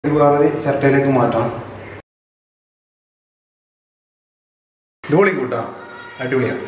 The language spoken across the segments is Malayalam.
ഇത് വേറൊരു ചിരട്ടയിലേക്ക് മാറ്റാം ധൂളി കൂട്ടാം അടിപൊളിയാണ്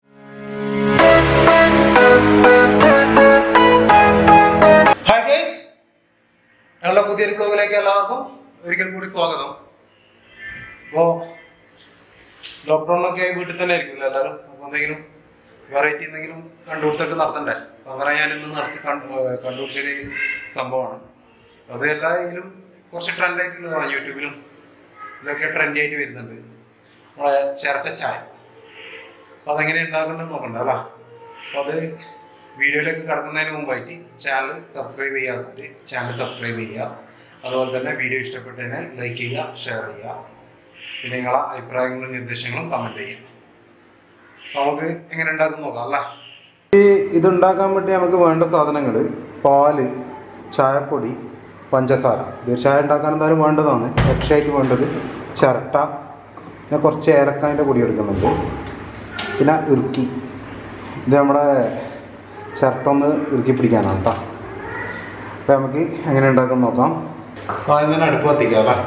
ഹായ് ഗൈസ് ഞങ്ങളുടെ പുതിയൊരു ബ്ലോഗിലേക്ക് എല്ലാവർക്കും ഒരിക്കൽ കൂടി സ്വാഗതം അപ്പോ ലോക്ക്ഡൌണിലൊക്കെ ആയി വീട്ടിൽ തന്നെ ആയിരിക്കും എല്ലാവരും അപ്പൊ എന്തെങ്കിലും വെറൈറ്റി എന്തെങ്കിലും കണ്ടുപിടുത്തൊക്കെ നടത്തണ്ടേ അപ്പൊ അങ്ങനെ ഞാൻ ഇന്ന് നടത്തി കണ്ടു ഏർ കണ്ടുപിടിച്ചൊരു സംഭവമാണ് അത് എല്ലാവരും കുറച്ച് ട്രെൻഡ് ആയിട്ടുള്ളതാണ് യൂട്യൂബിലും ഇതൊക്കെ ട്രെൻഡി ആയിട്ട് വരുന്നുണ്ട് നമ്മളെ ചിരട്ട ചായ അപ്പൊ അതെങ്ങനെ ഉണ്ടാക്കുന്നത് നോക്കണ്ട അല്ല അപ്പൊ അത് വീഡിയോയിലേക്ക് കടക്കുന്നതിന് മുമ്പായിട്ട് ചാനൽ സബ്സ്ക്രൈബ് ചെയ്യാത്തവര് ചാനൽ സബ്സ്ക്രൈബ് ചെയ്യുക അതുപോലെ തന്നെ വീഡിയോ ഇഷ്ടപ്പെട്ടതിനെ ലൈക്ക് ചെയ്യുക ഷെയർ ചെയ്യുക പിന്നെ നിങ്ങളെ അഭിപ്രായങ്ങളും നിർദ്ദേശങ്ങളും കമന്റ് ചെയ്യുക അപ്പൊ നമുക്ക് എങ്ങനെ ഉണ്ടാക്കും നോക്കാം അല്ല ഈ ഇതുണ്ടാക്കാൻ വേണ്ടി നമുക്ക് വേണ്ട സാധനങ്ങൾ പാല് ചായപ്പൊടി പഞ്ചസാര ഇത് ചായ ഉണ്ടാക്കാൻ എന്തായാലും വേണ്ടതാണ് എക്സ്ട്രാ ആയിട്ട് വേണ്ടത് ചിരട്ട പിന്നെ കുറച്ച് ഏലക്കായൻ്റെ പൊടി എടുക്കുന്നുണ്ട് പിന്നെ ഇറുക്കി ഇത് നമ്മുടെ ചിരട്ട ഒന്ന് ഇറുക്കി പിടിക്കാനാണ് കേട്ടോ അപ്പോൾ നമുക്ക് എങ്ങനെ ഉണ്ടാക്കാൻ നോക്കാം അപ്പൊ ആദ്യം തന്നെ അടുപ്പ് കത്തിക്കാം അല്ലേ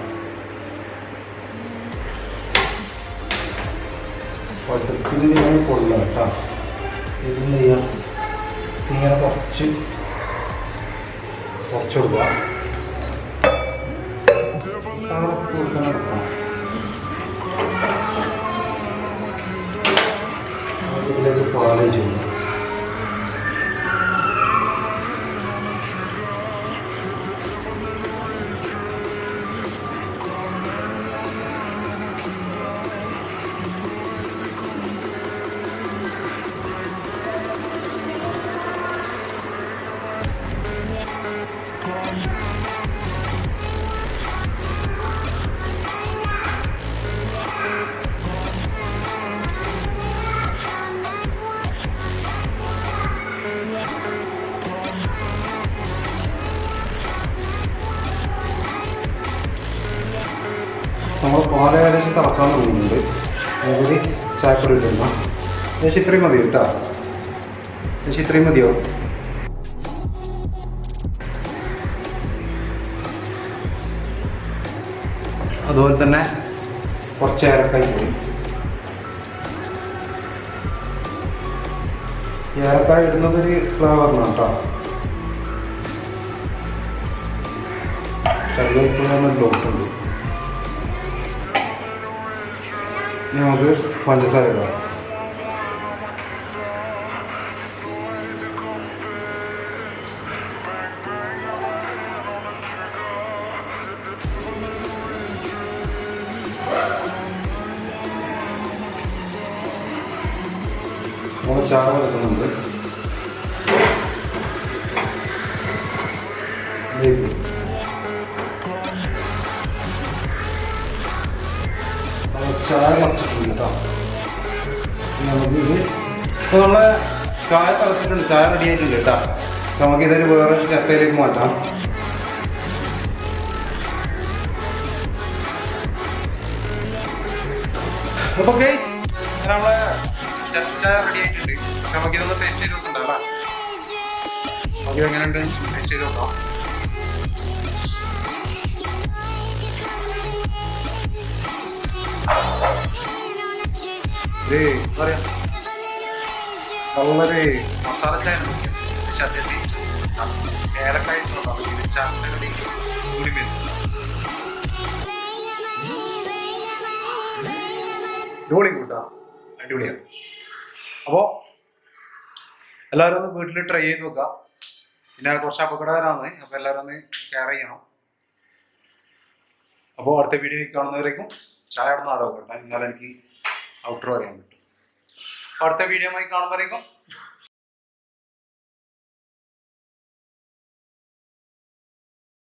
ഇതിന് പൊടില്ല കേട്ടോ ഇതെന്ത് ചെയ്യാം ഇങ്ങനെ കുറച്ച് കുറച്ച് കൊടുക്കുക തണുപ്പ് കൊടുക്കാൻ എടുക്കണം. ഇതിലേക്ക് പാല് ചെയ്യും നമ്മൾ പാല് ഏകദേശം തിളക്കാൻ തുടങ്ങുന്നുണ്ട് അതിൽ ചായപ്പൊടി ഇടുന്ന ഏകദേശം ഇത്രയും മതി കേട്ടോ ഏകദേശം ഇത്രയും മതിയോ അതുപോലെ തന്നെ കുറച്ച് ഏലക്കായി പൊടി ഈ ഏലക്കായ ഇടുന്നത് ഒരു ഫ്ലേവറിനാണ് കേട്ടോ കറിവേപ്പില ഡോട്ടുണ്ട് ഇനി നമുക്ക് പഞ്ചസാര ഇടാം നമ്മൾ ചായ വെക്കുന്നുണ്ട് ഇതിലേക്ക്. നമ്മൾ ചായ കുറച്ചിട്ടുണ്ട് കേട്ടോ ഇനി നമുക്ക് ഇത് ഇപ്പൊ നമ്മളെ ചായ തിളച്ചിട്ടുണ്ട് ചായ റെഡി ആയിട്ടുണ്ട് കേട്ടോ അപ്പൊ നമുക്ക് ഇതൊരു വേറെ ചട്ടയിലേക്ക് മാറ്റാം അപ്പൊ ഗൈസ് നമ്മളെ ചായ റെഡി ആയിട്ടുണ്ട് അപ്പൊ നമുക്കിതൊന്ന് ടേസ്റ്റ് ചെയ്ത് നോക്കണ്ടോ അല്ലേ നമുക്ക് എങ്ങനെയുണ്ട് ടേസ്റ്റ് ചെയ്ത് നോക്കാം ഇത് പറയാ വളരെ മസാല ചായ ഉണ്ട്. പക്ഷെ അതിന്റെ ഏലക്കായ ചായക്കടി കൂടി വരുന്നത് അടിപൊളി കൂട്ടാ അടിപൊളിയാണ് അപ്പോ എല്ലാവരും ഒന്ന് വീട്ടിൽ ട്രൈ ചെയ്ത് നോക്കുക പിന്നെ കുറച്ച് അപകടകരമാണ് അപ്പൊ എല്ലാവരും ഒന്ന് കെയർ ചെയ്യണം അപ്പോൾ അടുത്ത വീഡിയോ കാണുന്നവരേക്കും ചായ അവിടെ നാടകം കേട്ടോ എന്നാലും എനിക്ക് ഔട്ടർ പറയാൻ പറ്റും അപ്പൊ അടുത്ത വീഡിയോ ആയി കാണുമ്പോഴേക്കും